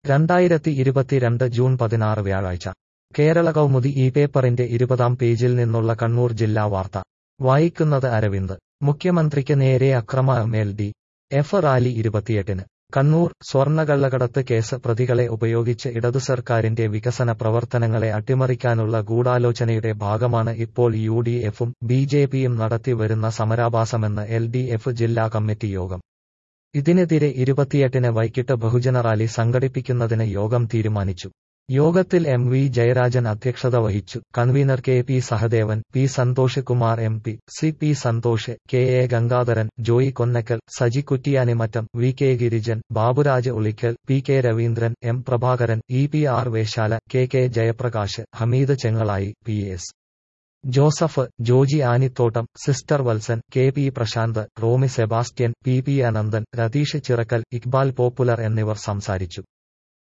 രണ്ടായിരത്തി ഇരുപത്തിരണ്ട് ജൂൺ പതിനാറ് വ്യാഴാഴ്ച കേരള കൗമുദി ഈ പേപ്പറിന്റെ ഇരുപതാം പേജിൽ നിന്നുള്ള കണ്ണൂർ ജില്ലാ വാർത്ത വായിക്കുന്നത് അരവിന്ദ് മുഖ്യമന്ത്രിക്ക് നേരെ അക്രമം എൽ ഡി എഫ് റാലി ഇരുപത്തിയെട്ടിന് കണ്ണൂർ സ്വർണ്ണകള്ളക്കടത്ത് കേസ് പ്രതികളെ ഉപയോഗിച്ച് ഇടതു സർക്കാരിന്റെ വികസന പ്രവർത്തനങ്ങളെ അട്ടിമറിക്കാനുള്ള ഗൂഢാലോചനയുടെ ഭാഗമാണ് ഇപ്പോൾ യു ഡി എഫും ബി ജെ പിയും നടത്തി വരുന്ന സമരാഭാസമെന്ന് എൽ ഡി എഫ് ജില്ലാ കമ്മിറ്റി യോഗം ഇതിനെതിരെ ഇരുപത്തിയെട്ടിന് വൈകിട്ട് ബഹുജന റാലി സംഘടിപ്പിക്കുന്നതിന് യോഗം തീരുമാനിച്ചു യോഗത്തിൽ എം വി ജയരാജൻ അധ്യക്ഷത വഹിച്ചു convener K P Sahadevan P Santhosh Kumar M P C P Santhosh K A Gangadharan Joy Konnakkal Saji Kuttiyanimattam V K Girijan Baburaj Ulikkal P K Raveendran M Prabhakaran E P R Veshala K K Jayaprakash Hameed Chengalayi P S Joseph Joji Anithottam sister Valsan K P Prashanth Romy Sebastian P P Ananthan Ratheesh Chirakkal Iqbal Popular എന്നിവർ സംസാരിച്ചു